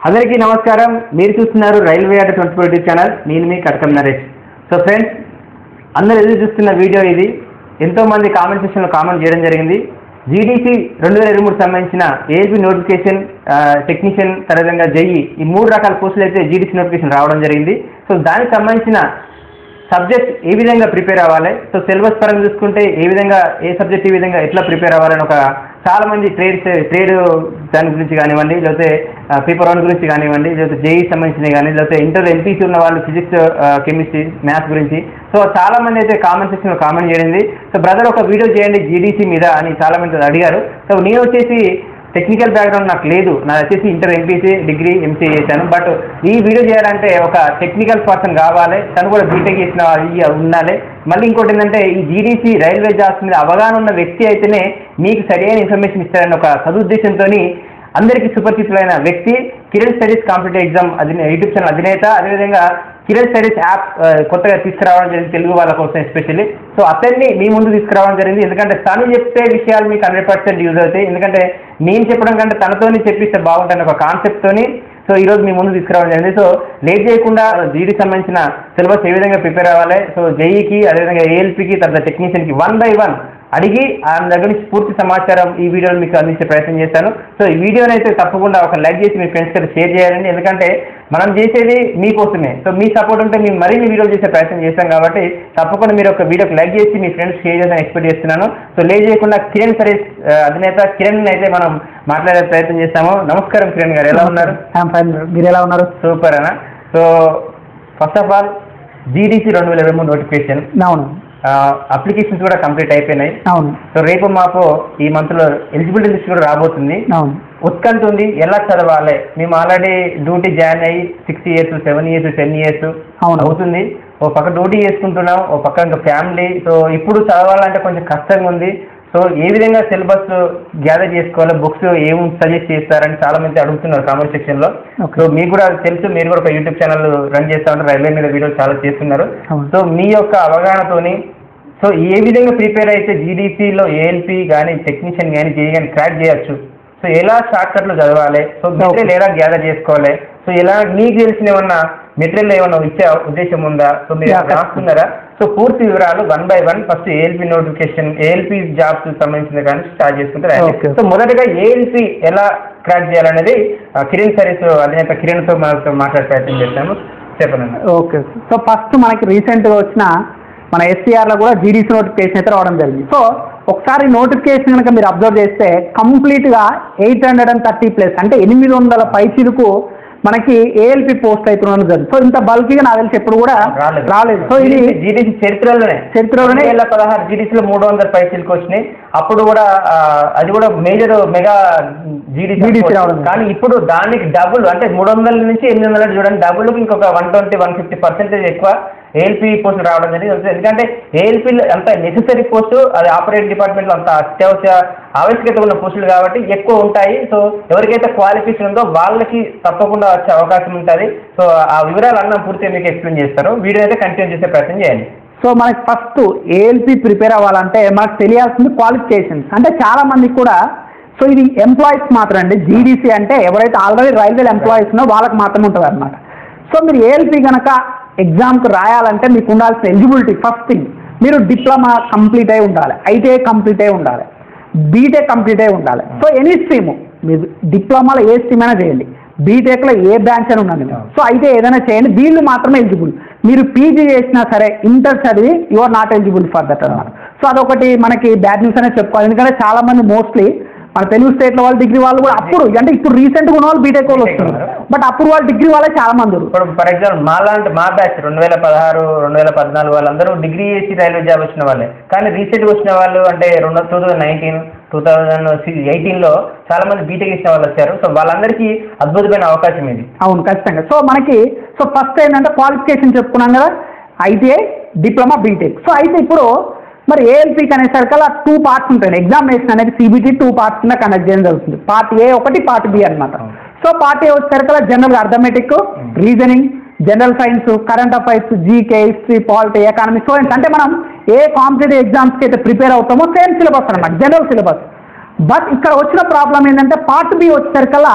అందరికీ నమస్కారం మీరు చూస్తున్నారు రైల్వే అడ్డ ట్వంటీ ఫోర్ ఛానల్ నేను మీ కటకం నరేష్ సో ఫ్రెండ్స్ అందరు ఎదురు చూస్తున్న వీడియో ఇది ఎంతో మంది కామెంట్ సెక్షన్లో కామెంట్ చేయడం జరిగింది జీడీసీ రెండు వేల ఇరవై మూడు సంబంధించిన ఏఎల్పి నోటిఫికేషన్ టెక్నీషియన్ తరగంగా జేఈ ఈ మూడు రకాల పోస్టులు అయితే జీడీసీ నోటిఫికేషన్ రావడం జరిగింది సో దానికి సంబంధించిన సబ్జెక్ట్ ఏ విధంగా ప్రిపేర్ అవ్వాలి సో సిలబస్ పరంగా చూసుకుంటే ఏ విధంగా ఏ సబ్జెక్ట్ ఏ విధంగా ఎట్లా ప్రిపేర్ అవ్వాలని ఒక చాలా మంది ట్రేడ్ ట్రేడ్ దాని గురించి కానివ్వండి లేకపోతే పేపర్ వన్ గురించి కానివ్వండి లేకపోతే జేఈ సంబంధించినవి కానీ లేకపోతే ఇంటర్ ఎంపీసీ ఉన్న వాళ్ళు ఫిజిక్స్ కెమిస్ట్రీ మ్యాథ్స్ గురించి సో చాలా మంది అయితే కామెంట్ సెక్షన్లో కామెంట్ చేయండి సో బ్రదర్ ఒక వీడియో చేయండి జీడీసీ మీద అని చాలా మంది అడిగారు సో నేను వచ్చేసి టెక్నికల్ బ్యాక్గ్రౌండ్ నాకు లేదు నాది వచ్చేసి ఇంటర్ ఎంపీసీ డిగ్రీ ఎంసీఏ చేశాను బట్ ఈ వీడియో చేయాలంటే ఒక టెక్నికల్ పర్సన్ కావాలి తను కూడా బీటెక్ చేసిన ఇది ఉండాలి మళ్ళీ ఇంకోటి ఏంటంటే ఈ జీడీసీ రైల్వే జాబ్స్ మీద అవగాహన ఉన్న వ్యక్తి అయితేనే మీకు సరైన ఇన్ఫర్మేషన్ ఇస్తారని ఒక సదుద్దేశంతో అందరికీ సుపరిచితులైన వ్యక్తి కిరణ్ స్టడీస్ కాంపిటేటివ్ ఎగ్జామ్ అధినే యూట్యూబ్ ఛానల్ అధినేత అదేవిధంగా కిరణ్ స్టడీస్ యాప్ ఆ, కొత్తగా తీసుకురావడం జరిగింది తెలుగు వాళ్ళ కోసం ఎస్పెషల్లీ సో అతన్ని మీ ముందు తీసుకురావడం జరిగింది ఎందుకంటే తను చెప్పే విషయాలు మీకు హండ్రెడ్ పర్సెంట్ యూజ్ అవుతాయి ఎందుకంటే నేను చెప్పడం కంటే తనతోని చెప్పిస్తే బాగుంటుంది ఒక కాన్సెప్ట్తోని సో ఈ రోజు మీ ముందు తీసుకురావడం జరిగింది సో లేట్ చేయకుండా జీడీ సంబంధించిన సిలబస్ ఏ విధంగా ప్రిపేర్ అవ్వాలి సో జేఈకి అదేవిధంగా ఏఎల్పికి తర్వాత టెక్నీషియన్కి వన్ బై వన్ అడిగి ఆయన దగ్గర నుంచి పూర్తి సమాచారం ఈ వీడియోలో మీకు అందించే ప్రయత్నం చేస్తాను సో ఈ వీడియోని అయితే తప్పకుండా ఒక లైక్ చేసి మీ ఫ్రెండ్స్ అయితే షేర్ చేయాలండి ఎందుకంటే మనం చేసేది మీకోసమే సో మీ సపోర్ట్ ఉంటే మేము మరిన్ని వీడియోలు చేసే ప్రయత్నం చేస్తాం కాబట్టి తప్పకుండా మీరు ఒక వీడియోకి లైక్ చేసి మీ ఫ్రెండ్స్ షేర్ చేయాలని ఎక్స్పెక్ట్ చేస్తున్నాను సో లేట్ చేయకుండా కిరణ్ సర్వీస్ అధినేత కిరణ్ అయితే మనం మాట్లాడే ప్రయత్నం చేస్తాము నమస్కారం కిరణ్ గారు ఎలా ఉన్నారు ఫైన్ మీరు ఎలా ఉన్నారు సూపర్ అన్న so first of all GDC రెండు వేల ఇరవై మూడు నోటిఫికేషన్ అవును అప్లికేషన్స్ కూడా కంప్లీట్ అయిపోయినాయి అవును సో రేపు మాపు ఈ మంత్లో ఎలిజిబిలిటీ లిస్ట్ కూడా రాబోతుంది అవును ఉత్కంఠ ఉంది ఎలా చదవాలి మేము ఆల్రెడీ డ్యూటీ జాయిన్ అయ్యి six years seven years ten years అవును. అవుతుంది ఓ పక్క డ్యూటీ చేసుకుంటున్నాం ఓ పక్క ఇంకా ఫ్యామిలీ సో ఇప్పుడు చదవాలంటే కొంచెం కష్టంగా ఉంది సో ఏ విధంగా సిలబస్ గ్యాదర్ చేసుకోవాలి బుక్స్ ఏం సజెస్ట్ చేస్తారని చాలా మంది అడుగుతున్నారు కామెంట్ సెక్షన్ లో Okay. సో మీకు కూడా తెలుసు మీరు కూడా ఒక యూట్యూబ్ ఛానల్ రన్ చేస్తా ఉంటారు రైల్వే మీద వీడియోలు చాలా చేస్తున్నారు అవును. సో మీ యొక్క అవగాహనతోని సో ఏ విధంగా ప్రిపేర్ అయితే జీడీసీలో ఏఎల్పి కానీ టెక్నీషియన్ కానీ జేఈ కానీ క్రాక్ చేయొచ్చు సో ఎలా షార్ట్ కట్లు చదవాలి సో మెటీరియల్ ఎలా గ్యాదర్ చేసుకోవాలి సో ఎలా మీకు తెలిసిన ఏమన్నా మెటీరియల్ ఏమన్నా ఇచ్చే ఉద్దేశం ఉందా సో మీరు Yeah, రాస్తున్నారా సో పూర్తి వివరాలు one by one first ALP notification ALP jobs సంబంధించిన కానీ స్టార్ట్ చేసుకుంటారు Okay. సో మొదటగా ఏఎల్పి ఎలా క్రాక్ చేయాలనేది ఆ, కిరణ్ సర్వీస్ అధినేత కిరణ్తో మనతో మాట్లాడే ప్రయత్నం చేస్తాము చెప్పండి ఓకే సో ఫస్ట్ మనకి రీసెంట్గా వచ్చిన మన ఎస్సీఆర్లో కూడా జీడీసీ నోటిఫికేషన్ అయితే రావడం జరిగింది సో ఒకసారి నోటిఫికేషన్ కనుక మీరు అబ్జర్వ్ చేస్తే కంప్లీట్గా eight hundred and thirty plus అంటే ఎనిమిది వందల పైచీలకు మనకి ఏఎల్పి పోస్ట్ అయితే ఉండడం జరిగింది సో ఇంత బల్క్గా నాకు తెలిసి ఎప్పుడు కూడా రాలేదు సో ఇది జీడీసీ చరిత్రలోనే చరిత్రలోనే రెండు వేల పదహారు జీడీసీలో మూడు వందల పైసలకు వచ్చినాయి అప్పుడు కూడా ఆ, అది కూడా మేజర్ మెగా జీడీసీ GDC రావడం. కానీ ఇప్పుడు దానికి డబుల్ అంటే మూడు వందల నుంచి ఎనిమిది వందల చూడండి డబుల్ ఇంకొక one twenty one fifty percentage ఎక్కువ ఏఎల్పి పోస్టులు రావడం జరిగింది ఎందుకంటే ఏఎల్పి అంత నెసెసరీ పోస్టు అది ఆపరేట్ డిపార్ట్మెంట్లో అంత అత్యవసర ఆవశ్యకత ఉన్న పోస్టులు కాబట్టి ఎక్కువ ఉంటాయి సో ఎవరికైతే క్వాలిఫికేషన్ ఉందో వాళ్ళకి తప్పకుండా వచ్చే అవకాశం ఉంటుంది సో ఆ వివరాలు అన్న పూర్తిగా మీకు ఎక్స్ప్లెయిన్ చేస్తారు వీడియో అయితే కంటిన్యూ చేసే ప్రయత్నం చేయండి సో మనకి ఫస్ట్ ఏఎల్పి ప్రిపేర్ అవ్వాలంటే మనకు తెలియాల్సింది క్వాలిఫికేషన్స్ అంటే చాలా మందికి కూడా సో ఇది ఎంప్లాయీస్ మాత్రం అండి జీడీసీ అంటే ఎవరైతే ఆల్రెడీ రైల్వే ఎంప్లాయీస్ ఉన్నో వాళ్ళకి మాత్రం ఉంటుంది అనమాట సో మీరు ఏఎల్పి కనుక ఎగ్జామ్కి రాయాలంటే మీకు ఉండాల్సిన ఎలిజిబిలిటీ ఫస్ట్ థింగ్ మీరు డిప్లొమా కంప్లీట్ అయి ఉండాలి ఐటీఐ కంప్లీట్ అయి ఉండాలి బీటెక్ కంప్లీట్ అయి ఉండాలి సో ఎనీ స్ట్రీమ్ మీరు డిప్లొమాలో ఏ స్ట్రీమ్ అయినా చేయండి బీటెక్లో ఏ బ్రాంచ్ అయినా ఉండండి సో అయితే ఏదైనా చేయండి వీళ్ళు మాత్రమే ఎలిజిబుల్ మీరు పీజీ చేసినా సరే ఇంటర్ చదివి you are not eligible for that అన్నమాట సో అదొకటి మనకి బ్యాడ్ న్యూస్ అనే చెప్పుకోవాలి ఎందుకంటే చాలా మంది మోస్ట్లీ మన తెలుగు స్టేట్లో వాళ్ళు డిగ్రీ వాళ్ళు కూడా అప్పుడు అంటే ఇప్పుడు రీసెంట్గా ఉన్న వాళ్ళు బీటెక్ వాళ్ళు వస్తున్నారు బట్ అప్పుడు వాళ్ళు డిగ్రీ వాళ్ళే చాలా మంది ఉన్నారు. ఇప్పుడు ఫర్ ఎగ్జాంపుల్ మా లాంటి మా బ్యాచ్ రెండు వేల పదహారు రెండు వేల పద్నాలుగు వాళ్ళందరూ డిగ్రీ చేసి రైల్వే జాబ్ వచ్చిన వాళ్ళే కానీ రీసెంట్గా వచ్చిన వాళ్ళు అంటే రెండు two thousand nineteen two thousand ఎయిటీన్లో చాలా మంది బీటెక్ ఇచ్చిన వాళ్ళు వచ్చారు సో వాళ్ళందరికీ అద్భుతమైన అవకాశం ఇది అవును ఖచ్చితంగా సో మనకి సో ఫస్ట్ ఏంటంటే క్వాలిఫికేషన్ చెప్పుకున్నాం కదా ఐటీఐ డిప్లొమా బీటెక్ సో అయితే ఇప్పుడు మరి ఏఎల్పీకి అనేసరికల్లా టూ పార్ట్స్ ఉంటాయి ఎగ్జామినేషన్ అనేది సిబిటీ టూ పార్ట్స్ కింద కండక్ట్ చేయడం జరుగుతుంది పార్ట్ ఏ ఒకటి పార్ట్ బి అన్నమాట సో పార్ట్ ఏ వచ్చేసరికల్లా general arithmetic reasoning general science current affairs GK history polity economy science అంటే మనం ఏ కాంపిటేటివ్ ఎగ్జామ్స్కి అయితే ప్రిపేర్ అవుతామో సేమ్ సిలబస్ అనమాట జనరల్ సిలబస్ బట్ ఇక్కడ వచ్చిన ప్రాబ్లం ఏంటంటే పార్ట్ బి వచ్చేసరికల్లా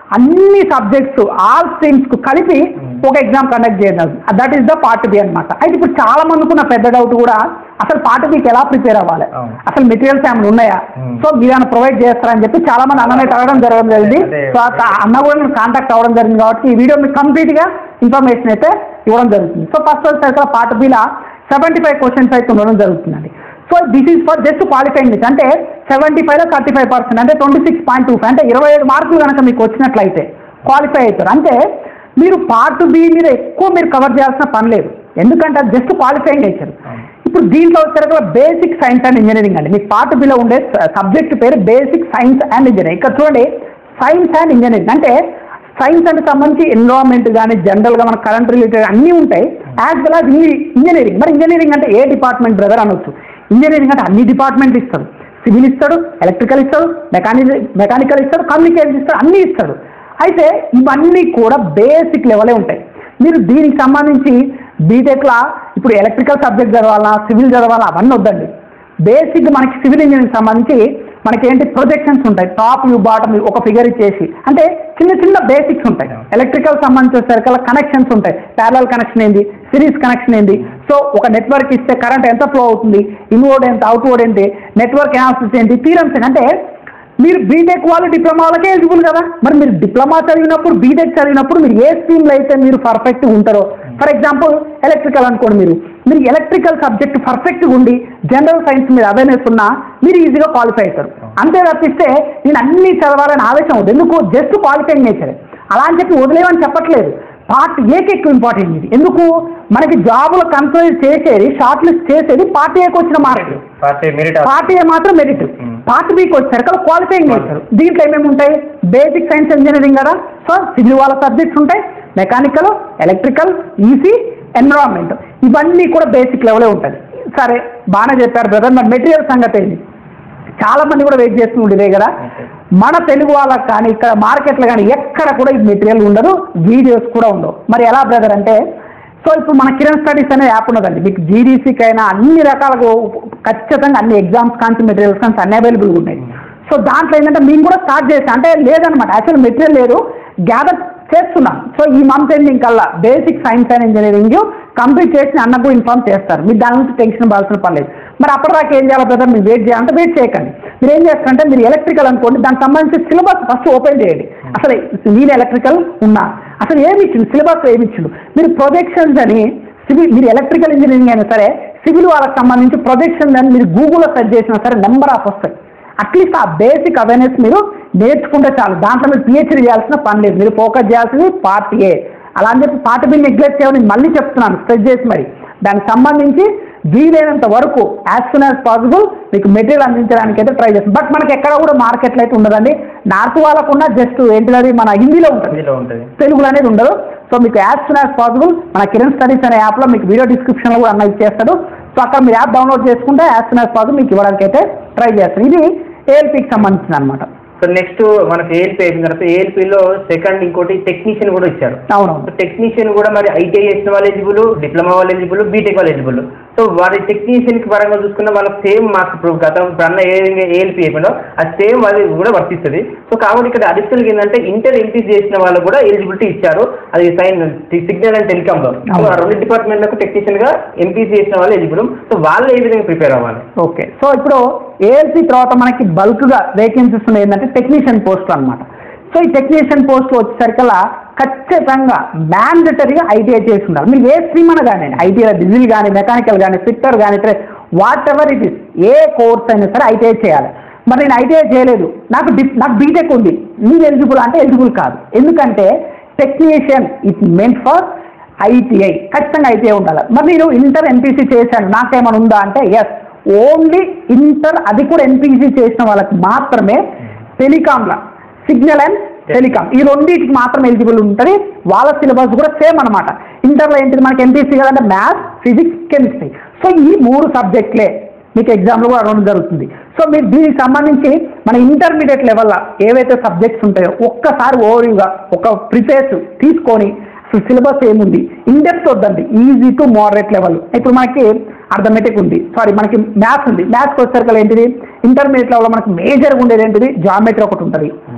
అన్ని సబ్జెక్ట్స్ ఆల్ స్ట్రీమ్స్ కు కలిపి ఒక ఎగ్జామ్ కండక్ట్ చేయడం that is the part B అన్నమాట అయితే ఇప్పుడు చాలా మందికి ఉన్న పెద్ద డౌట్ కూడా అసలు పార్ట్ బికి ఎలా ప్రిపేర్ అవ్వాలి అవును. అసలు మెటీరియల్స్ ఏమైనా ఉన్నాయా Hmm. సో మీరు ఏమైనా ప్రొవైడ్ చేస్తారని చెప్పి చాలా మంది అన్ననే అడగడం జరగడం జరిగింది అదే. సో ఆ అన్న కూడా నేను కాంటాక్ట్ అవ్వడం జరిగింది కాబట్టి ఈ వీడియో మీకు కంప్లీట్ గా ఇన్ఫర్మేషన్ అయితే ఇవ్వడం జరుగుతుంది సో ఫస్ట్ వచ్చేసరికి పార్ట్ బిలో సెవెంటీ ఫైవ్ క్వశ్చన్స్ అయితే ఉండడం జరుగుతుందండి so this is for just qualifying list అంటే సెవెంటీ ఫైవ్ లో థర్టీ ఫైవ్ పర్సెంట్ అంటే twenty six point two five అంటే ఇరవై ఏడు మార్కులు కనుక మీకు వచ్చినట్లయితే క్వాలిఫై అవుతారు అంటే మీరు పార్ట్ బి మీద ఎక్కువ మీరు కవర్ చేయాల్సిన పని లేదు ఎందుకంటే అది జస్ట్ క్వాలిఫైయింగ్ నేచర్ ఇప్పుడు దీంట్లో వచ్చేసరికి బేసిక్ సైన్స్ అండ్ ఇంజనీరింగ్ అండి మీకు పార్ట్ బిలో ఉండే సబ్జెక్ట్ పేరు బేసిక్ సైన్స్ అండ్ ఇంజనీరింగ్ ఇక్కడ చూడండి సైన్స్ అండ్ ఇంజనీరింగ్ అంటే సైన్స్ అంటే సంబంధించి ఎన్విరాన్మెంట్ కానీ జనరల్గా మన కరెంట్ రిలేటెడ్ అన్నీ ఉంటాయి యాజ్ వెల్ యాజ్ ఇంజనీరింగ్ మరి ఇంజనీరింగ్ అంటే ఏ డిపార్ట్మెంట్ బ్రదర్ అనొచ్చు ఇంజనీరింగ్ అంటే అన్ని డిపార్ట్మెంట్ ఇస్తాడు సివిల్ ఇస్తాడు ఎలక్ట్రికల్ ఇస్తాడు మెకానిక్ మెకానికల్ ఇస్తాడు కమ్యూనికేషన్ ఇస్తాడు అన్నీ ఇస్తాడు అయితే ఇవన్నీ కూడా బేసిక్ లెవెలే ఉంటాయి మీరు దీనికి సంబంధించి బీటెక్లా ఇప్పుడు ఎలక్ట్రికల్ సబ్జెక్ట్ చదవాలా సివిల్ చదవాలా అవన్నీ వద్దండి బేసిక్ మనకి సివిల్ ఇంజనీరింగ్ సంబంధించి మనకి ఏంటి ప్రొజెక్షన్స్ ఉంటాయి టాప్ వ్యూ బాటమ్ వ్యూ ఒక ఫిగర్ ఇచ్చేసి అంటే చిన్న చిన్న బేసిక్స్ ఉంటాయి ఎలక్ట్రికల్ సంబంధించి వచ్చేసరికి కనెక్షన్స్ ఉంటాయి ప్యారల్ కనెక్షన్ ఏంది సిరీస్ కనెక్షన్ ఏంది సో ఒక నెట్వర్క్ ఇస్తే కరెంట్ ఎంత ఫ్లో అవుతుంది ఇన్వర్డ్ ఎంత అవుట్వర్డ్ ఏంటి నెట్వర్క్ అనాలిసిస్ ఏంటి థీరమ్స్ ఏంటి అంటే మీరు బీటెక్ వాళ్ళు డిప్లొమా వాళ్ళకే ఎలిజిబుల్ కదా మరి మీరు డిప్లొమా చదివినప్పుడు బీటెక్ చదివినప్పుడు మీరు ఏ స్ట్రీమ్లో అయితే మీరు పర్ఫెక్ట్ ఉంటారో ఫర్ ఎగ్జాంపుల్ ఎలక్ట్రికల్ అనుకోండి మీరు మీరు ఎలక్ట్రికల్ సబ్జెక్ట్ పర్ఫెక్ట్ ఉండి జనరల్ సైన్స్ మీద అవేర్నెస్ ఉన్నా మీరు ఈజీగా క్వాలిఫై అవుతారు అంతే తప్పిస్తే నేను అన్ని చదవాలని ఆవేశం అవుతుంది ఎందుకు జస్ట్ క్వాలిఫైయింగ్ నేచర్ అలా అని చెప్పి వదిలేమని చెప్పట్లేదు పార్ట్ ఏకి ఎక్కువ ఇంపార్టెంట్ ఇది ఎందుకు మనకి జాబులు కన్సిడర్ చేసేది షార్ట్ లిస్ట్ చేసేది పార్ట్ ఏకి వచ్చిన మార్కులు పార్ట్ మెరిట్ పార్ట్ ఏ మాత్రం మెరిట్ Hmm. పార్ట్ బికి వచ్చారు క్వాలిఫైయింగ్ చేస్తారు దీంట్లో ఏమేమి ఉంటాయి బేసిక్ సైన్స్ ఇంజనీరింగ్ కదా సో సివిల్ వాళ్ళ సబ్జెక్ట్స్ ఉంటాయి మెకానికల్ ఎలక్ట్రికల్ ఈసీ ఎన్విరాన్మెంట్ ఇవన్నీ కూడా బేసిక్ లెవెలే ఉంటుంది సరే బాగానే చెప్పారు బ్రదర్ మరి మెటీరియల్ సంగతి ఏంటి చాలా మంది కూడా వెయిట్ చేస్తూ ఉండేదే కదా Okay. మన తెలుగు వాళ్ళకి కానీ ఇక్కడ మార్కెట్లో కానీ ఎక్కడ కూడా ఈ మెటీరియల్ ఉండదు వీడియోస్ కూడా ఉండవు మరి ఎలా బ్రదర్ అంటే సో ఇప్పుడు మన కిరణ్ స్టడీస్ అనే యాప్ ఉన్నదండి మీకు జీడీసీకి అయినా అన్ని రకాలుగా ఖచ్చితంగా అన్ని ఎగ్జామ్స్ కానీ మెటీరియల్స్ కానీ అన్ని అవైలబుల్గా ఉన్నాయి సో దాంట్లో ఏంటంటే మేము కూడా స్టార్ట్ చేసాం అంటే లేదనమాట యాక్చువల్ మెటీరియల్ లేదు గ్యాదర్ చేస్తున్నాం సో ఈ మంత్ ఎండింగ్ కల్లా basic science and engineering complete చేసి అన్నకు ఇన్ఫార్మ్ చేస్తారు మీరు దాని గురించి టెన్షన్ పడాల్సిన పర్లేదు మరి అప్పటిదాకా ఏం చేయాలి బ్రదర్ మీరు వెయిట్ చేయాలంటే వెయిట్ చేయకండి మీరు ఏం చేస్తారంటే మీరు ఎలక్ట్రికల్ అనుకోండి దానికి సంబంధించి సిలబస్ ఫస్ట్ ఓపెన్ చేయండి అసలు నేను ఎలక్ట్రికల్ ఉన్నా అసలు ఏమి ఇచ్చిండు సిలబస్ ఏమి ఇచ్చిండు మీరు ప్రొజెక్షన్స్ అని సివిల్ మీరు ఎలక్ట్రికల్ ఇంజనీరింగ్ అయినా సరే సివిల్ వాళ్ళకి సంబంధించి ప్రొజెక్షన్ అని మీరు గూగుల్లో సెర్చ్ చేసినా సరే నెంబర్ ఆఫ్ వస్తాయి అట్లీస్ట్ ఆ బేసిక్ అవేర్నెస్ మీరు నేర్చుకుంటే చాలు దాంట్లో మీరు పిహెచ్డీ చేయాల్సిన పని లేదు మీరు ఫోకస్ చేయాల్సింది పార్ట్ ఏ అలా అని చెప్పి పార్ట్ బి నెగ్లెక్ట్ చేయమని మళ్ళీ చెప్తున్నాను స్ట్రెచ్ చేసి మరి దానికి సంబంధించి వీలైనంత వరకు యాజ్ సూన్ యాజ్ పాసిబుల్ మీకు మెటీరియల్ అందించడానికి అయితే ట్రై చేస్తాం బట్ మనకి ఎక్కడ కూడా మార్కెట్లో అయితే ఉండదండి నార్త్ వాళ్ళకున్న జస్ట్ ఏంటిది మన హిందీలో ఉంటుంది ఇందులో ఉంటుంది తెలుగులో అనేది ఉండదు సో మీకు యాజ్ సూన్ యాజ్ పాసిబుల్ మన కిరణ్ స్టడీస్ అనే యాప్లో మీకు వీడియో డిస్క్రిప్షన్లో కూడా అన్న ఇచ్చేస్తాడు సో అక్కడ మీరు యాప్ డౌన్లోడ్ చేసుకుంటే యాజ్ సూన్ యాజ్ పాసిబుల్ మీకు ఇవ్వడానికి అయితే ట్రై చేస్తాను ఇది ఏఎల్పికి సంబంధించింది అనమాట సో నెక్స్ట్ మనకి ఏఎల్పీ అయిన తర్వాత ఏఎల్పీలో సెకండ్ ఇంకోటి టెక్నీషియన్ కూడా ఇచ్చారు అవునవును టెక్నీషియన్ కూడా మరి ఐటీఐ చేసిన వాళ్ళు ఎలిజిబుల్ డిప్లొమా వాళ్ళు ఎలిజిబుల్ బీటెక్ వాళ్ళు ఎలిజిబుల్ సో వారి టెక్నీషియన్ కి పరంగా చూసుకున్న వాళ్ళకి సేమ్ మార్క్స్ ఇప్పుడు గతం ఇప్పుడు అన్న ఏ ఏఎల్పీ అయిపోయిందో అది సేమ్ అది కూడా వర్తిస్తుంది సో కాబట్టి ఇక్కడ అడిషనల్ ఏంటంటే ఇంటర్ ఎంపీసీ చేసిన వాళ్ళు కూడా ఎలిజిబిలిటీ ఇచ్చారు అది సైన్ సిగ్నల్ అండ్ టెలికామ్ లో సో ఆ రెండు డిపార్ట్మెంట్లకు టెక్నీషియన్ గా ఎంపీసీ చేసిన వాళ్ళు ఎలిజిబుల్ సో వాళ్ళు ఏ విధంగా ప్రిపేర్ అవ్వాలి ఓకే సో ఇప్పుడు ఏఎల్పి తర్వాత మనకి బల్క్గా వేకెన్సీస్ ఉన్నాయి ఏంటంటే టెక్నీషియన్ పోస్ట్ అన్నమాట సో ఈ టెక్నీషియన్ పోస్ట్ వచ్చేసరికల్లా ఖచ్చితంగా మ్యాండటరీగా ఐటీఐ చేసి ఉండాలి మీరు ఏ స్ట్రీమ్ అన్న కానీ ఐటీఐ డిజిల్ కానీ మెకానికల్ కానీ ఫిట్టర్ కానీ వాట్ ఎవర్ ఇట్ ఇస్ ఏ కోర్స్ అయినా సరే ఐటీఐ చేయాలి మరి నేను ఐటీఐ చేయలేదు నాకు డి నాకు బీటెక్ ఉంది మీరు ఎలిజిబుల్ అంటే ఎలిజిబుల్ కాదు ఎందుకంటే technician it meant for ITI ఖచ్చితంగా ఐటీఐ ఉండాలి మరి నేను ఇంటర్ ఎంపీసీ చేశాను నాకేమైనా ఉందా అంటే ఎస్ ఓన్లీ ఇంటర్ అది కూడా ఎంపీసీ చేసిన వాళ్ళకి మాత్రమే టెలికామ్లా సిగ్నల్ అండ్ టెలికామ్ ఈ రెండింటికి మాత్రం ఎలిజిబుల్ ఉంటుంది వాళ్ళ సిలబస్ కూడా సేమ్ అనమాట ఇంటర్లో ఏంటిది మనకి ఎంపీసీ కదంటే మ్యాథ్స్ ఫిజిక్స్ కెమిస్ట్రీ సో ఈ మూడు సబ్జెక్టులే మీకు ఎగ్జామ్లో కూడా అడగడం జరుగుతుంది సో మీరు దీనికి సంబంధించి మన ఇంటర్మీడియట్ లెవెల్లో ఏవైతే సబ్జెక్ట్స్ ఉంటాయో ఒక్కసారి ఓవర్గా ఒక ప్రిపేర్స్ తీసుకొని అసలు సిలబస్ ఏముంది ఇండెప్త్ వద్దండి ఈజీ టు మోడరేట్ లెవెల్ ఇప్పుడు మనకి అర్థమెటిక్ ఉంది సారీ మనకి మ్యాథ్స్ ఉంది మ్యాథ్స్కి వచ్చేసరికి ఏంటిది ఇంటర్మీడియట్ లెవెల్లో మనకి మేజర్గా ఉండేది ఏంటిది జామెట్రీ ఒకటి ఉంటుంది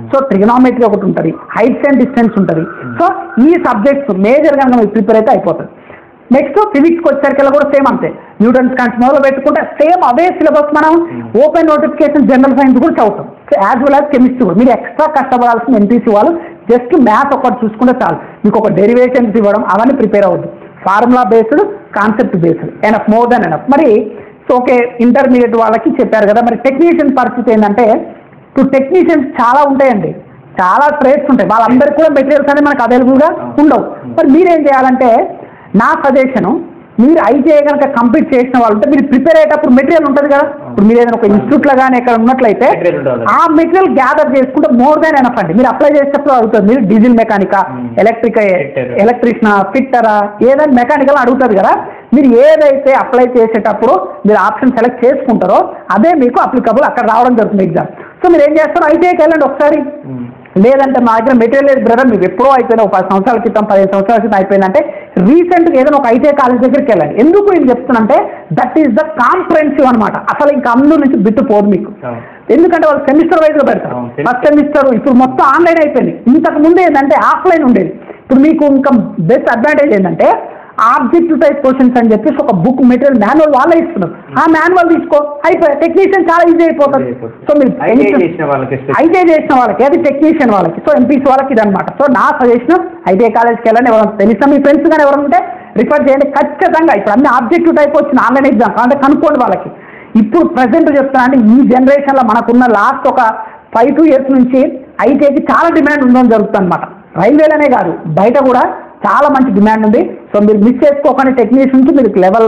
సో ట్రిగనామెట్రీ ఒకటి ఉంటుంది హైట్స్ అండ్ డిస్టెన్స్ ఉంటుంది సో ఈ సబ్జెక్ట్స్ మేజర్ కనుక మీరు ప్రిపేర్ అయితే అయిపోతుంది నెక్స్ట్ ఫిజిక్స్కి వచ్చేసరికి కూడా సేమ్ అంతే న్యూటన్స్ కాన్స్ మొదలు పెట్టుకుంటే సేమ్ అవే సిలబస్ మనం ఓపెన్ నోటిఫికేషన్ జనరల్ సైన్స్ కూడా చదువుతాం యాజ్ వెల్ యాజ్ కెమిస్ట్రీ కూడా మీరు ఎక్స్ట్రా కష్టపడాల్సిన ఎంపీసీ వాళ్ళు జస్ట్ మ్యాథ్ ఒకటి చూసుకుంటే చాలు మీకు ఒక డెరివేషన్స్ ఇవ్వడం అవన్నీ ప్రిపేర్ అవ్వద్దు formula based concept based enough more than enough మరి సో ఓకే ఇంటర్మీడియట్ వాళ్ళకి చెప్పారు కదా మరి టెక్నీషియన్ పరిస్థితి ఏంటంటే ఇప్పుడు టెక్నీషియన్స్ చాలా ఉంటాయండి చాలా ట్రేడ్స్ ఉంటాయి వాళ్ళందరికీ కూడా మెటీరియల్స్ అనేది మనకు అవైలబుల్గా ఉండవు మరి మీరేం చేయాలంటే నా సజెషను మీరు ఐటీఐ కనుక కంప్లీట్ చేసిన వాళ్ళు ఉంటే మీరు ప్రిపేర్ అయ్యేటప్పుడు మెటీరియల్ ఉంటుంది కదా ఇప్పుడు మీరు ఏదైనా ఒక ఇన్స్టిట్యూట్లో కానీ ఎక్కడ ఉన్నట్లయితే Material ఉంటుంది. ఆ మెటీరియల్ గ్యాదర్ చేసుకుంటే మోర్ దాన్ ఎనఫ్ అండి మీరు అప్లై చేసేటప్పుడు అడుగుతుంది మీరు డీజిల్ మెకానికా ఎలక్ట్రిక్ Fitter. ఎలక్ట్రీషియన్ ఫిట్టరా ఏదైనా మెకానికల్ అడుగుతుంది కదా మీరు ఏదైతే అప్లై చేసేటప్పుడు మీరు ఆప్షన్ సెలెక్ట్ చేసుకుంటారో అదే మీకు అప్లికబుల్ అక్కడ రావడం జరుగుతుంది ఎగ్జామ్ సో మీరు ఏం చేస్తారు ఐటీఐకి వెళ్ళండి ఒకసారి లేదంటే మా దగ్గర మెటీరియల్ లేదు బ్రదర్ మీకు ఎప్పుడో అయిపోయినా ఒక పది సంవత్సరాల క్రితం పదిహేను సంవత్సరాల క్రితం అయిపోయిందంటే రీసెంట్గా ఏదైనా ఒక ఐటీఐ కాలేజ్ దగ్గరికి వెళ్ళండి ఎందుకు నేను చెప్తున్నానంటే దట్ ఈస్ ద కాంప్రహెన్సివ్ అనమాట అసలు ఇంకా అందులో నుంచి బిట్టు పోదు మీకు అవును. ఎందుకంటే వాళ్ళు సెమిస్టర్ వైజ్గా పెడతారు అవును, తెలుసు. ఫస్ట్ సెమిస్టర్ ఇప్పుడు మొత్తం ఆన్లైన్ అయిపోయింది ఇంతకు ముందు ఏంటంటే ఆఫ్లైన్ ఉండేది ఇప్పుడు మీకు ఇంకా బెస్ట్ అడ్వాంటేజ్ ఏంటంటే ఆబ్జెక్టివ్ టైప్ క్వశ్చన్స్ అని చెప్పేసి ఒక బుక్ మెటీరియల్ మాన్యువల్ వాళ్ళే ఇస్తున్నారు ఆ మాన్యువల్ తీసుకో అయిపోయి టెక్నీషియన్ చాలా ఈజీ అయిపోతుంది సో మీరు ఐటీఐ tension- చేసిన వాళ్ళకి especially. ఐటీఐ చేసిన వాళ్ళకి అది టెక్నీషియన్ వాళ్ళకి సో ఎంపీసీ వాళ్ళకి ఇది అనమాట సో నా సజెషన్ ఐటీఐ కాలేజ్కి వెళ్ళండి ఎవరైనా తెలిసిన మీ ఫ్రెండ్స్ కానీ ఎవరైనా ఉంటే రిఫర్ చేయండి ఖచ్చితంగా ఇప్పుడు అన్ని ఆబ్జెక్టివ్ టైప్ వచ్చిన ఆన్లైన్ ఎగ్జామ్ అంటే కనుక్కోండి వాళ్ళకి ఇప్పుడు ప్రజెంట్ చెప్తున్నా అంటే ఈ జనరేషన్లో మనకున్న లాస్ట్ ఒక ఫైవ్ టూ ఇయర్స్ నుంచి ఐటీఐకి చాలా డిమాండ్ ఉందని జరుగుతుంది అనమాట రైల్వేలనే కాదు బయట కూడా చాలా మంచి డిమాండ్ ఉంది సో మీరు మిస్ చేసుకోకుండా టెక్నీషియన్స్ మీకు లెవెల్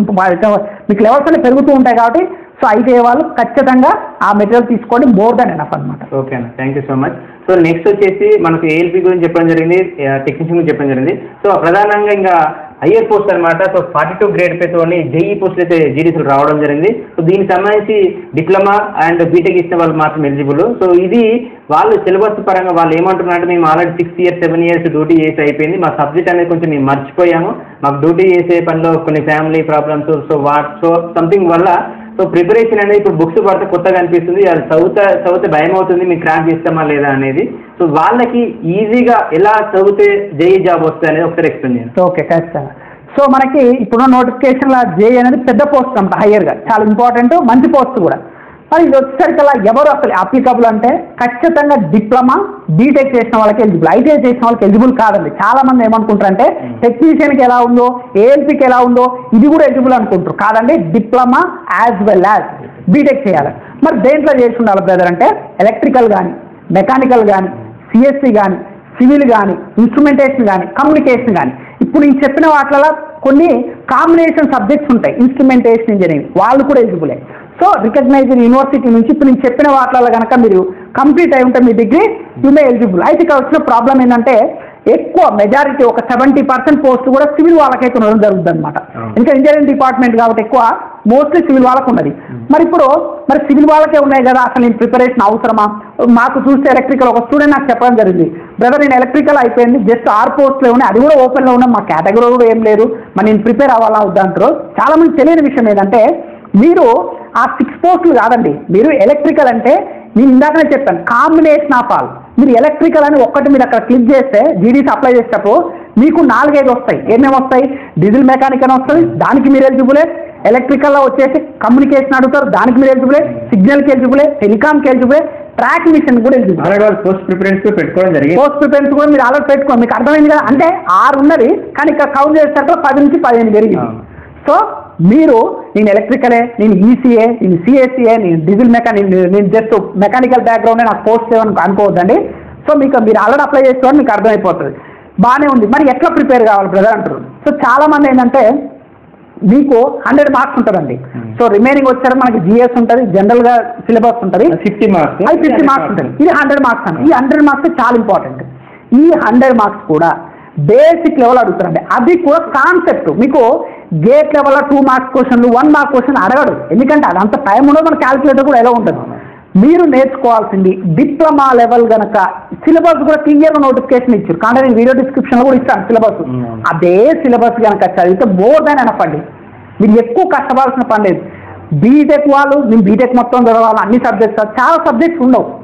మీకు లెవెల్స్ అనేవి పెరుగుతూ ఉంటాయి కాబట్టి సో ఐటీఐ వాళ్ళు ఖచ్చితంగా ఆ మెటీరియల్ తీసుకోండి మోర్ దాన్ ఎనఫ్ అనమాట ఓకే అన్న thank you so much so next వచ్చేసి మనకు ఏఎల్పి గురించి చెప్పడం జరిగింది టెక్నీషియన్ గురించి చెప్పడం జరిగింది సో ప్రధానంగా ఇంకా హయ్యర్ పోస్ట్ అనమాట సో ఫార్టీ టూ గ్రేడ్ పేతోని జేఈ పోస్టులు అయితే జీడీసీలు రావడం జరిగింది సో దీనికి సంబంధించి డిప్లొమా అండ్ బీటెక్ ఇచ్చిన వాళ్ళు మాత్రం ఎలిజిబుల్ సో ఇది వాళ్ళు సిలబస్ పరంగా వాళ్ళు ఏమంటున్నారంటే మేము already six years seven years duty చేసి అయిపోయింది మా సబ్జెక్ట్ అనేది కొంచెం మేము మర్చిపోయాము మాకు డ్యూటీ చేసే పనిలో కొన్ని family problems so what so something వల్ల సో ప్రిపరేషన్ అనేది ఇప్పుడు బుక్స్ పడితే కొత్తగా అనిపిస్తుంది అది చదివితే చదివితే భయం అవుతుంది మీకు క్రాక్ చేస్తామా లేదా అనేది సో వాళ్ళకి ఈజీగా ఎలా చదివితే జేఈ జాబ్ వస్తుంది అనేది ఒకసారి ఎక్స్ప్లెయిన్ చేయండి ఓకే ఖచ్చితంగా సో మనకి ఇప్పుడున్న నోటిఫికేషన్లో జే అనేది పెద్ద పోస్ట్ అనమాట హయ్యర్గా చాలా ఇంపార్టెంట్ మంచి పోస్ట్ కూడా మరి ఇది వచ్చేసరికల్లా ఎవరు అసలు అప్లికబుల్ అంటే ఖచ్చితంగా డిప్లొమా బీటెక్ చేసిన వాళ్ళకి ఎలిజిబుల్ ఐటీఐ చేసిన వాళ్ళకి ఎలిజిబుల్ కాదండి చాలా మంది ఏమనుకుంటారంటే టెక్నీషియన్కి ఎలా ఉందో ఏఎల్పికి ఎలా ఉందో ఇది కూడా ఎలిజిబుల్ అనుకుంటారు కాదండి diploma as well as BTech చేయాలి మరి దేంట్లో చేసి ఉండాలి బ్రదర్ అంటే ఎలక్ట్రికల్ కానీ మెకానికల్ కానీ సిఎస్సి కానీ సివిల్ కానీ ఇన్స్ట్రుమెంటేషన్ కానీ కమ్యూనికేషన్ కానీ ఇప్పుడు నేను చెప్పిన వాటిలో కొన్ని కాంబినేషన్ సబ్జెక్ట్స్ ఉంటాయి ఇన్స్ట్రుమెంటేషన్ ఇంజనీరింగ్ వాళ్ళు కూడా ఎలిజిబులే సో రికగ్నైజ్డ్ యూనివర్సిటీ నుంచి ఇప్పుడు నేను చెప్పిన వాటిలో కనుక మీరు కంప్లీట్ అయి ఉంటే మీ డిగ్రీ యూ మే ఎలిజిబుల్ అయితే ఇక్కడ వచ్చిన ప్రాబ్లం ఏంటంటే ఎక్కువ మెజారిటీ ఒక సెవెంటీ పర్సెంట్ పోస్ట్ కూడా సివిల్ వాళ్ళకైతే ఉండడం జరుగుతుంది అనమాట అవును. ఇంకా ఇంజనీరింగ్ డిపార్ట్మెంట్ కాబట్టి ఎక్కువ మోస్ట్లీ సివిల్ వాళ్ళకు ఉన్నది మరి ఇప్పుడు మరి సివిల్ వాళ్ళకే ఉన్నాయి కదా అసలు నేను ప్రిపరేషన్ అవసరమా మాకు చూస్తే ఎలక్ట్రికల్ ఒక స్టూడెంట్ నాకు చెప్పడం జరిగింది బ్రదర్ నేను ఎలక్ట్రికల్ అయిపోయింది జస్ట్ ఆర్ పోస్ట్లో ఉన్నాయి అది కూడా ఓపెన్లో ఉన్నా మా కేటగిరీ కూడా ఏం లేదు మరి నేను ప్రిపేర్ అవ్వాలా వద్దా అంటారు చాలా మంది తెలియని విషయం ఏంటంటే మీరు ఆ సిక్స్ పోస్టులు కాదండి మీరు ఎలక్ట్రికల్ అంటే నేను ఇందాకనే చెప్పాను కాంబినేషన్ ఆఫ్ ఆల్ మీరు ఎలక్ట్రికల్ అని ఒక్కటి మీరు అక్కడ క్లిక్ చేస్తే జీడీసీ అప్లై చేసేటప్పుడు మీకు నాలుగైదు వస్తాయి ఏమేమి వస్తాయి డీజిల్ మెకానిక్ అని వస్తుంది దానికి మీరు ఎలిజిబులే ఎలక్ట్రికల్లో వచ్చేసి కమ్యూనికేషన్ అడుగుతారు దానికి మీరు ఎలిజిబులే సిగ్నల్కి ఎలిజిబులే టెలికామ్కి ఎలిజిబులే ట్రాక్ మిషన్ కూడా ఎలిజిబుల్ ఆల్రెడీ వాళ్ళు పోస్ట్ ప్రిఫరెన్స్ పెట్టుకోవడం జరిగింది పోస్ట్ ప్రిఫరెన్స్ కూడా మీరు ఆల్రెడీ పెట్టుకోండి మీకు అర్థమైంది కదా అంటే ఆరు ఉన్నది కానీ ఇక్కడ కౌంట్ చేసేటప్పుడు పది నుంచి పదిహేను పెరిగింది అవును. సో మీరు నేను ఎలక్ట్రికలే నేను ఈసీఏ నేను సిఎస్సీఏ నేను డీజిల్ మెకానిక్ నేను జస్ట్ మెకానికల్ బ్యాక్గ్రౌండ్ నాకు పోస్ట్ చేయమని అనుకోవద్దండి సో మీకు మీరు ఆల్రెడీ అప్లై చేసుకోవడం మీకు అర్థమైపోతుంది బాగానే ఉంది మరి ఎట్లా ప్రిపేర్ కావాలి బ్రదర్ అంటారు సో చాలా మంది ఏంటంటే మీకు హండ్రెడ్ మార్క్స్ ఉంటుందండి Hmm. సో రిమైనింగ్ వచ్చారు మనకి జిఎస్ ఉంటుంది జనరల్గా సిలబస్ ఉంటుంది సిక్స్టీ మార్క్స్ అది ఫిఫ్టీ మార్క్స్ ఉంటుంది ఇది హండ్రెడ్ మార్క్స్ అండి ఈ హండ్రెడ్ మార్క్స్ చాలా ఇంపార్టెంట్ ఈ హండ్రెడ్ మార్క్స్ కూడా బేసిక్ లెవెల్ అడుగుతారండి అది కూడా కాన్సెప్ట్ మీకు గేట్ లెవెల్లో టూ మార్క్స్ క్వశ్చన్లు వన్ మార్క్ క్వశ్చన్ అడగడు ఎందుకంటే అది అంత టైం ఉండదు మన క్యాలిక్యులేటర్ కూడా ఎలా ఉంటుంది మీరు నేర్చుకోవాల్సింది డిప్లొమా లెవెల్ గనక సిలబస్ కూడా క్లియర్గా నోటిఫికేషన్ ఇచ్చారు కానీ నేను వీడియో డిస్క్రిప్షన్లో కూడా ఇస్తాను సిలబస్ Mm. అదే సిలబస్ కనుక చదివితే మోర్ దాన్ ఎనఫ్ అండి మీరు ఎక్కువ కష్టపడాల్సిన పని లేదు బీటెక్ వాళ్ళు మేము బీటెక్ మొత్తం చదవాలి అన్ని సబ్జెక్ట్స్ చాలా సబ్జెక్ట్స్ ఉండవు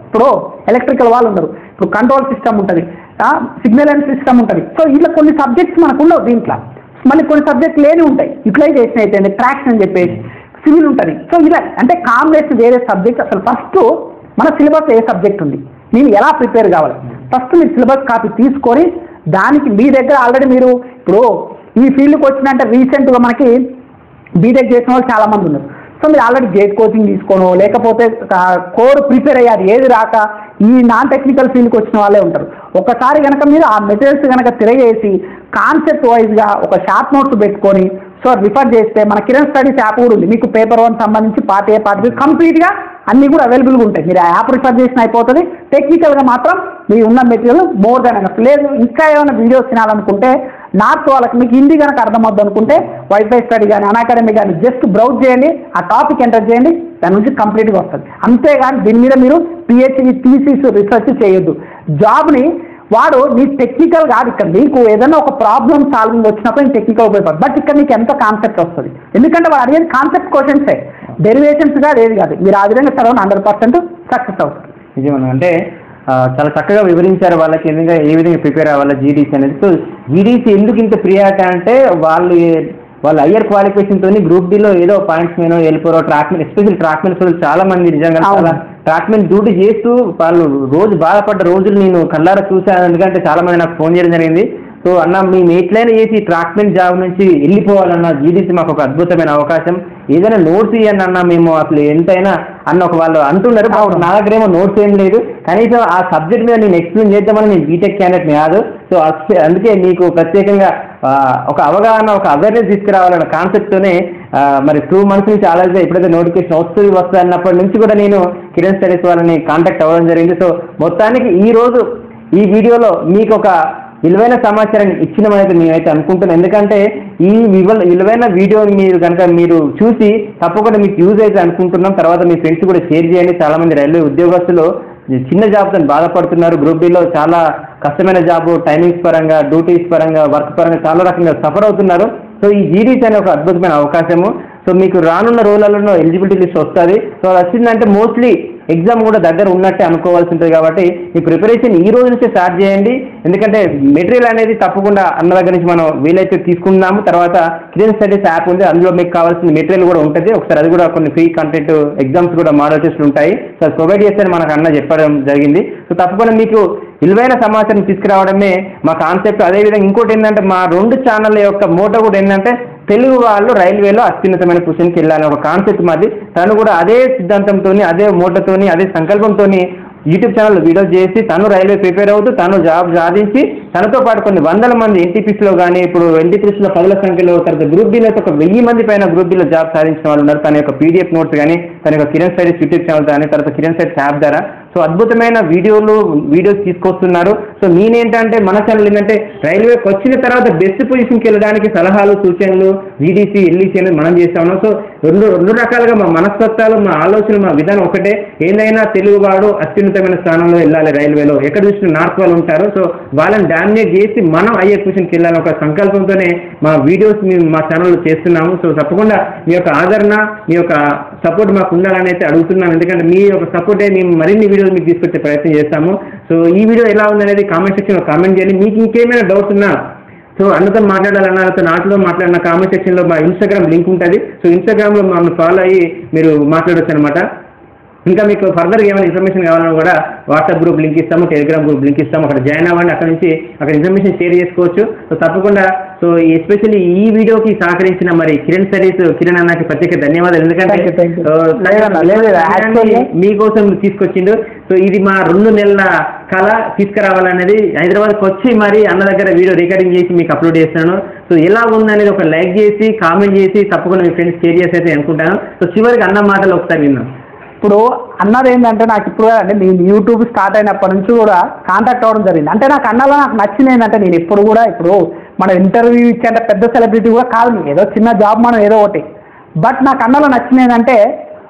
ఇప్పుడు ఎలక్ట్రికల్ వాళ్ళు ఉండరు ఇప్పుడు కంట్రోల్ సిస్టమ్ ఉంటుంది సిగ్నల్ అండ్ సిస్టమ్ ఉంటుంది సో ఇట్లా కొన్ని సబ్జెక్ట్స్ మనకు ఉండవు దీంట్లో మళ్ళీ కొన్ని సబ్జెక్ట్ లేని ఉంటాయి యూటిలైజేషన్ అయితే ట్రాక్స్ అని చెప్పేసి సివిల్ ఉంటుంది సో ఇలా అంటే కాంబినేషన్ వేరే సబ్జెక్ట్ అసలు ఫస్ట్ మన సిలబస్ ఏ సబ్జెక్ట్ ఉంది నేను ఎలా ప్రిపేర్ కావాలి ఫస్ట్ మీరు సిలబస్ కాపీ తీసుకొని దానికి మీ దగ్గర ఆల్రెడీ మీరు ఇప్పుడు ఈ ఫీల్డ్కి వచ్చినంటే రీసెంట్గా మనకి బీటెక్ చేసిన వాళ్ళు చాలా మంది ఉన్నారు సో మీరు ఆల్రెడీ గేట్ కోచింగ్ తీసుకోను లేకపోతే కోర్ ప్రిపేర్ అయ్యారు ఏది రాక ఈ నాన్ టెక్నికల్ ఫీల్డ్కి వచ్చిన వాళ్ళే ఉంటారు ఒకసారి కనుక మీరు ఆ మెటీరియల్స్ కనుక తిరగేసి కాన్సెప్ట్ వైజ్గా ఒక షార్ట్ నోట్స్ పెట్టుకొని సో రిఫర్ చేస్తే మన కిరణ్ స్టడీస్ యాప్ కూడా ఉంది మీకు పేపర్ వన్ సంబంధించి పార్ట్ ఏ పార్ట్ బి కంప్లీట్గా అన్నీ కూడా అవైలబుల్గా ఉంటాయి మీరు ఆ యాప్ రిఫర్ చేసిన అయిపోతుంది టెక్నికల్గా మాత్రం మీ ఉన్న మెటీరియల్ మోర్ దాన్ అనఫ్ లేదు ఇంకా ఏమైనా వీడియోస్ తినాలనుకుంటే నార్త్ వాళ్ళకి మీకు హిందీ కనుక అర్థమవుద్ది అనుకుంటే వైఫై స్టడీ కానీ అనాకాడమీ కానీ జస్ట్ బ్రౌజ్ చేయండి ఆ టాపిక్ ఎంటర్ చేయండి దాని నుంచి కంప్లీట్గా వస్తుంది అంతేగాని దీని మీద మీరు పిహెచ్డి థీసిస్ రీసెర్చ్ చేయొద్దు జాబ్ని వాడు నీ టెక్నికల్ కాదు ఇక్కడ నీకు ఏదైనా ఒక ప్రాబ్లమ్ సాల్వింగ్ వచ్చినప్పుడు నేను టెక్నికల్ ఉపయోగపడు బట్ ఇక్కడ నీకు ఎంత కాన్సెప్ట్ వస్తుంది ఎందుకంటే వాడు అడిగేది కాన్సెప్ట్ క్వశ్చన్సే డెరివేషన్స్ కాదు ఏది కాదు మీరు ఆ విధంగా చదవండి హండ్రెడ్ పర్సెంట్ సక్సెస్ అవుతుంది నిజమన్నా అంటే ఆ, చాలా చక్కగా వివరించారు వాళ్ళకి ఎందుకంగా ఏ విధంగా ప్రిపేర్ అవ్వాలి జీడీసీ అనేది సో జీడీసీ ఎందుకు ఇంత ప్రియారిటీ అంటే వాళ్ళు ఏ- వాళ్ళు హయ్యర్ క్వాలిఫికేషన్ తోని గ్రూప్ డిలో ఏదో పాయింట్స్ మీద వెళ్ళిపోరో ట్రాక్ మీద ఎస్పెషల్ ట్రాక్ మీద సోదరులు చాలా మంది నిజంగా అవును. చాలా ట్రాక్ మీద డ్యూటీ చేస్తూ వాళ్ళు రోజు బాధపడ్డ రోజులు నేను కళ్ళారా చూశాను ఎందుకంటే చాలా మంది నాకు ఫోన్ చేయడం జరిగింది సో అన్న మేము ఎట్లయినా చేసి ట్రాక్మెంట్ జాబ్ నుంచి వెళ్ళిపోవాలన్న జీడీసీ మాకు ఒక అద్భుతమైన అవకాశం ఏదైనా నోట్స్ ఇవ్వండి అన్న మేము అసలు ఎంతైనా అన్న ఒక వాళ్ళు అంటున్నారు అవును. నా దగ్గర ఏమో నోట్స్ ఏం లేదు కనీసం ఆ సబ్జెక్ట్ మీద నేను ఎక్స్ప్లెయిన్ చేద్దామని నేను బీటెక్ క్యాండిడేట్ కాదు సో అస్- అందుకే మీకు ప్రత్యేకంగా ఆ, ఒక అవగాహన ఒక అవేర్నెస్ తీసుకురావాలన్న కాన్సెప్ట్తోనే మరి టూ మంత్స్ నుంచి ఆలోచన ఎప్పుడైతే నోటిఫికేషన్ వస్తుంది వస్తుంది అన్నప్పటి నుంచి కూడా నేను కిరణ్ స్టడీస్ వాళ్ళని కాంటాక్ట్ అవ్వడం జరిగింది సో మొత్తానికి ఈ రోజు ఈ వీడియోలో మీకు ఒక విలువైన సమాచారాన్ని ఇచ్చినమైతే మేమైతే అనుకుంటున్నాం ఎందుకంటే ఈ విలువ విలువైన వీడియో మీరు కనుక మీరు చూసి తప్పకుండా మీకు యూజ్ అయితే అనుకుంటున్నాం తర్వాత మీ ఫ్రెండ్స్ కూడా షేర్ చేయండి చాలా మంది రైల్వే ఉద్యోగస్తులు చిన్న జాబ్తో బాధపడుతున్నారు గ్రూప్ డిలో చాలా కష్టమైన జాబ్ టైమింగ్స్ పరంగా డ్యూటీస్ పరంగా వర్క్ పరంగా చాలా రకంగా సఫర్ అవుతున్నారు సో ఈ జీడీసీ అనే ఒక అద్భుతమైన అవకాశము సో మీకు రానున్న రోజులలో ఎలిజిబిలిటీ లిస్ట్ వస్తుంది సో అది వచ్చిందంటే మోస్ట్లీ ఎగ్జామ్ కూడా దగ్గర ఉన్నట్టే అనుకోవాల్సి ఉంటుంది కాబట్టి ఈ ప్రిపరేషన్ ఈ రోజు నుంచే స్టార్ట్ చేయండి ఎందుకంటే మెటీరియల్ అనేది తప్పకుండా అన్న దగ్గర నుంచి మనం వీలైతే తీసుకుందాము తర్వాత కిరణ్ స్టడీస్ యాప్ ఉంది అందులో మీకు కావాల్సిన మెటీరియల్ కూడా ఉంటుంది ఒకసారి అది కూడా కొన్ని ఫ్రీ కంటెంట్ ఎగ్జామ్స్ కూడా మోడల్ టెస్ట్లు ఉంటాయి సో అది ప్రొవైడ్ చేస్తే మనకు అన్న చెప్పడం జరిగింది సో తప్పకుండా మీకు విలువైన సమాచారం తీసుకురావడమే మా కాన్సెప్ట్ అదేవిధంగా ఇంకోటి ఏంటంటే మా రెండు ఛానళ్ళ యొక్క మోటో కూడా ఏంటంటే తెలుగు వాళ్ళు రైల్వేలో అత్యున్నతమైన పొజిషన్కి వెళ్ళాలని ఒక కాన్సెప్ట్ మాది తను కూడా అదే సిద్ధాంతంతో అదే మోటతోని అదే సంకల్పంతోని యూట్యూబ్ ఛానల్ వీడియో చేసి తను రైల్వే ప్రిపేర్ అవుతూ తను జాబ్ సాధించి తనతో పాటు కొన్ని వందల మంది ఎన్టీపీసీలో కానీ ఇప్పుడు ఎన్టీపీసీలో పదుల సంఖ్యలో తర్వాత గ్రూప్ డీలో అయితే ఒక వెయ్యి మంది పైన గ్రూప్ డీలో జాబ్ సాధించిన వాళ్ళు ఉన్నారు తన యొక్క పీడిఎఫ్ నోట్స్ కానీ తన యొక్క కిరణ్ స్టడీస్ యూట్యూబ్ ఛానల్ కానీ తర్వాత కిరణ్ స్టడీస్ యాప్ ద్వారా సో అద్భుతమైన వీడియోలు వీడియోస్ తీసుకొస్తున్నారు సో నేనేంటంటే మన ఛానల్ ఏంటంటే రైల్వేకి వచ్చిన తర్వాత బెస్ట్ పొజిషన్కి వెళ్ళడానికి సలహాలు సూచనలు జీడీసీ ఎల్ఈసీ అనేది మనం చేస్తా ఉన్నాం సో రెండు రెండు రకాలుగా మా మనస్తత్వాలు మా ఆలోచనలు మా విధానం ఒకటే ఏదైనా తెలుగువాడు అత్యున్నతమైన స్థానంలో వెళ్ళాలి రైల్వేలో ఎక్కడ చూసిన నార్త్ వాళ్ళు ఉంటారు సో వాళ్ళని డామినేట్ చేసి మనం అయ్యే పొజిషన్కి వెళ్ళాలని ఒక సంకల్పంతోనే మా వీడియోస్ మేము మా ఛానల్లో చేస్తున్నాము సో తప్పకుండా మీ యొక్క ఆదరణ మీ యొక్క సపోర్ట్ మాకు ఉండాలని అయితే అడుగుతున్నాను ఎందుకంటే మీ యొక్క సపోర్టే మేము మరిన్ని వీడియోలు మీకు తీసుకొచ్చే ప్రయత్నం చేస్తాము సో ఈ వీడియో ఎలా ఉందనేది కామెంట్ సెక్షన్లో కామెంట్ చేయండి మీకు ఇంకేమైనా డౌట్స్ ఉన్నా సో అన్నతో మాట్లాడాలన్నా లేకపోతే నాతో మాట్లాడిన కామెంట్ సెక్షన్లో మా ఇన్స్టాగ్రామ్ లింక్ ఉంటుంది సో ఇన్స్టాగ్రామ్లో మమ్మల్ని ఫాలో అయ్యి మీరు మాట్లాడొచ్చు అనమాట ఇంకా మీకు ఫర్దర్ ఏమైనా ఇన్ఫర్మేషన్ కావాలన్నా కూడా వాట్సాప్ గ్రూప్ లింక్ ఇస్తాము టెలిగ్రామ్ గ్రూప్ లింక్ ఇస్తాము అక్కడ జాయిన్ అవ్వండి అక్కడ నుంచి అక్కడ ఇన్ఫర్మేషన్ షేర్ చేసుకోవచ్చు సో తప్పకుండా సో ఎస్పెషల్లీ ఈ వీడియోకి సహకరించిన మరి కిరణ్ సరీస్ కిరణ్ అన్నకి ప్రత్యేక ధన్యవాదాలు ఎందుకంటే Thank you, thank you. So, లేదన్నా, లేదు, లేదు. Actually- మీకోసం తీసుకొచ్చిండు సో ఇది మా రెండు నెలల కళ తీసుకురావాలనేది హైదరాబాద్కి వచ్చి మరి అన్న దగ్గర వీడియో రికార్డింగ్ చేసి మీకు అప్లోడ్ చేస్తాను సో ఎలా ఉందనేది ఒక లైక్ చేసి కామెంట్ చేసి తప్పకుండా మీ ఫ్రెండ్స్ షేర్ చేసి అయితే అనుకుంటాను సో చివరికి అన్న మాటలు ఒకసారి విన్నాం ఇప్పుడు అన్నది ఏంటంటే నాకు ఇప్పుడు అంటే నేను యూట్యూబ్ స్టార్ట్ అయినప్పటి నుంచి కూడా కాంటాక్ట్ అవ్వడం జరిగింది అంటే నాకు అన్నలో నాకు నచ్చింది ఏంటంటే నేను ఇప్పుడు కూడా ఇప్పుడు మన ఇంటర్వ్యూ ఇచ్చేంత పెద్ద సెలబ్రిటీ కూడా కాదు నేను ఏదో చిన్న జాబ్ మనం ఏదో ఒకటి బట్ నాకు అన్నలో నచ్చింది ఏంటంటే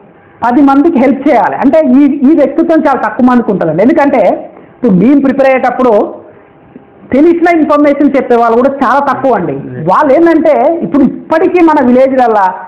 పది మందికి హెల్ప్ చేయాలి అంటే ఈ ఈ వ్యక్తిత్వం చాలా తక్కువ మందికి ఉంటుందండి ఎందుకంటే ఇప్పుడు మేము ప్రిపేర్ అయ్యేటప్పుడు తెలిసిన ఇన్ఫర్మేషన్ చెప్పే వాళ్ళు కూడా చాలా తక్కువ అండి వాళ్ళు ఏంటంటే ఇప్పుడు ఇప్పటికీ మన విలేజ్లల్లా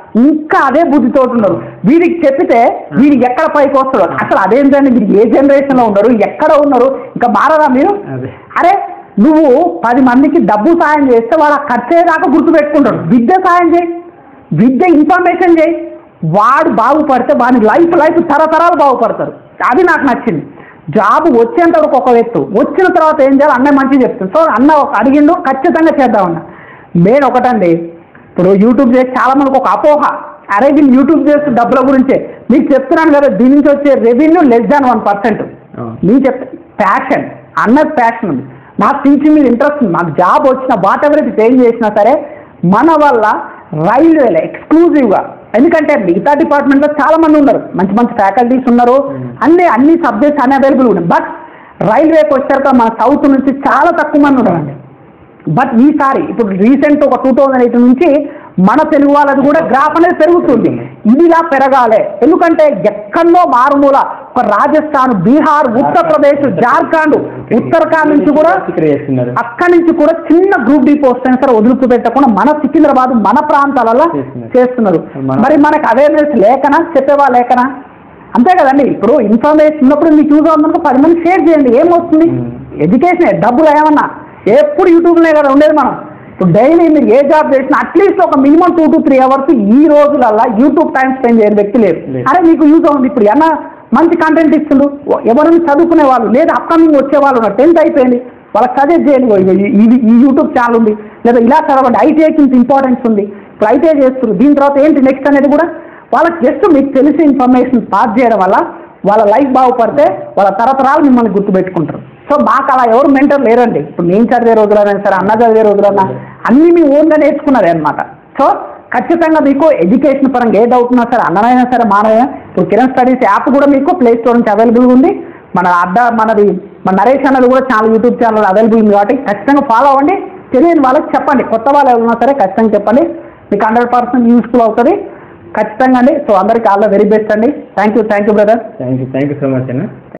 ఇంకా అదే బుద్ధితో ఉన్నారు వీడికి చెప్పితే వీడు ఎక్కడ పైకి వస్తాడు అసలు అదేంటండి మీరు ఏ జనరేషన్ లో ఉన్నారు ఎక్కడ ఉన్నారు ఇంకా మారరా మీరు అదే. అరే నువ్వు పది మందికి డబ్బు సాయం చేస్తే వాళ్ళ ఖర్చు అయ్యేదాకా గుర్తు పెట్టుకుంటాడు విద్య సాయం చేయి విద్య ఇన్ఫర్మేషన్ చేయి వాడు బాగుపడితే వాడి లైఫ్ లైఫ్ తరతరాలు బాగుపడతారు అది నాకు నచ్చింది జాబ్ వచ్చేంత వరకు ఒక వ్యక్తి వచ్చిన తర్వాత ఏం చేయాలి అన్నయ్య మంచిగా చెప్తుంది సో అన్న ఒక అడిగిండు ఖచ్చితంగా చేద్దామన్న మెయిన్ ఒకటండి ఇప్పుడు యూట్యూబ్ చేసి చాలా మందికి ఒక అపోహ అరే వీళ్ళు యూట్యూబ్ చేస్తే డబ్బుల గురించే మీకు చెప్తున్నాను కదా దీని నుంచి వచ్చే revenue less than one percent అవును. నేను చెప్తే ప్యాషన్ అన్నది ప్యాషన్ ఉంది నాకు టీచింగ్ మీద ఇంట్రెస్ట్ ఉంది నాకు జాబ్ వచ్చిన వాట్ ఎవర్ ఇది ఏం చేసినా సరే మన వల్ల రైల్వేలో ఎక్స్క్లూజివ్గా ఎందుకంటే మిగతా డిపార్ట్మెంట్లో చాలా మంది ఉన్నారు మంచి మంచి ఫ్యాకల్టీస్ ఉన్నారు అన్ని అన్ని సబ్జెక్ట్స్ అన్ని అవైలబుల్ ఉన్నాయి బట్ రైల్వేకి వచ్చాక మన సౌత్ నుంచి చాలా తక్కువ మంది ఉన్నారండి బట్ ఈసారి ఇప్పుడు రీసెంట్ ఒక టూ థౌజండ్ ఎయిట్ నుంచి మన తెలుగు వాళ్ళది కూడా గ్రాఫ్ అనేది పెరుగుతుంది ఇదిలా పెరగాలి ఎందుకంటే ఎక్కడో మారుమూల ఒక రాజస్థాన్ బీహార్ ఉత్తరప్రదేశ్ జార్ఖండ్ ఉత్తరాఖండ్ నుంచి కూడా ఇక్కడ చేస్తున్నారు అక్కడి నుంచి కూడా చిన్న గ్రూప్ డి పోస్ట్ అయినా సరే వదులుకు పెట్టకుండా మన సికింద్రాబాద్ మన ప్రాంతాలలో చేస్తున్నారు. చేస్తున్నారు మన- మరి మనకు అవేర్నెస్ లేకనా చెప్పేవా లేకనా అంతే కదండి ఇప్పుడు ఇన్ఫర్మేషన్ ఉన్నప్పుడు మీకు యూజ్ అవుతుందనుకో పది మంది షేర్ చేయండి ఏమొస్తుంది Hmm. ఎడ్యుకేషన్ డబ్బులు ఏమన్నా ఎప్పుడు యూట్యూబ్లో కదా ఉండేది మనం ఇప్పుడు డైలీ మీరు ఏ జాబ్ చేసినా అట్లీస్ట్ ఒక minimum two to three hours ఈ రోజులల్లా యూట్యూబ్ టైం స్పెండ్ చేయని వ్యక్తి లేరు లేదు. అరే మీకు యూజ్ అవుతుంది ఇప్పుడు ఏమన్నా మంచి కంటెంట్ ఇస్తుండు ఎవరైనా చదువుకునే వాళ్ళు లేదా అప్కమింగ్ వచ్చే వాళ్ళు ఉన్నారు టెన్త్ అయిపోయింది వాళ్ళకి సజెస్ట్ చేయండి ఇగో ఇది ఇది ఈ యూట్యూబ్ ఛానల్ ఉంది లేదా ఇలా చదవండి ఐటీఐకి ఇంత ఇంపార్టెన్స్ ఉంది ఇప్పుడు ఐటీఐ చేస్తున్నారు దీని తర్వాత ఏంటి నెక్స్ట్ అనేది కూడా వాళ్ళకి జస్ట్ మీకు తెలిసి ఇన్ఫర్మేషన్ పాస్ చేయడం వల్ల వాళ్ళ లైఫ్ బాగుపడితే వాళ్ళ తరతరాలు మిమ్మల్ని గుర్తుపెట్టుకుంటారు సో మాకు అలా ఎవరు మెంటర్ లేరండి ఇప్పుడు నేను చదివే రోజులైనా సరే అన్న చదివే రోజులన్నా అన్నీ మీ ఓన్గా నేర్చుకున్నారే అనమాట సో ఖచ్చితంగా మీకు ఎడ్యుకేషన్ పరంగా ఏ డౌట్ ఉన్నా సరే అన్ననైనా సరే మానవైనా ఇప్పుడు కిరణ్ స్టడీస్ యాప్ కూడా మీకు ప్లే స్టోర్ నుంచి అవైలబుల్గా ఉంది మన అడ్డ మనది మన నరేష్ అన్నది కూడా చాలా యూట్యూబ్ ఛానల్ అవైలబుల్ ఉంది కాబట్టి ఖచ్చితంగా ఫాలో అవ్వండి తెలియని వాళ్ళకి చెప్పండి కొత్త వాళ్ళు ఎవరు ఉన్నా సరే ఖచ్చితంగా చెప్పండి మీకు హండ్రెడ్ పర్సెంట్ యూస్ఫుల్ అవుతుంది ఖచ్చితంగా అండి సో అందరికీ ఆల్ ద వెరీ బెస్ట్ అండి thank you thank you brother thank you thank you so much అన్న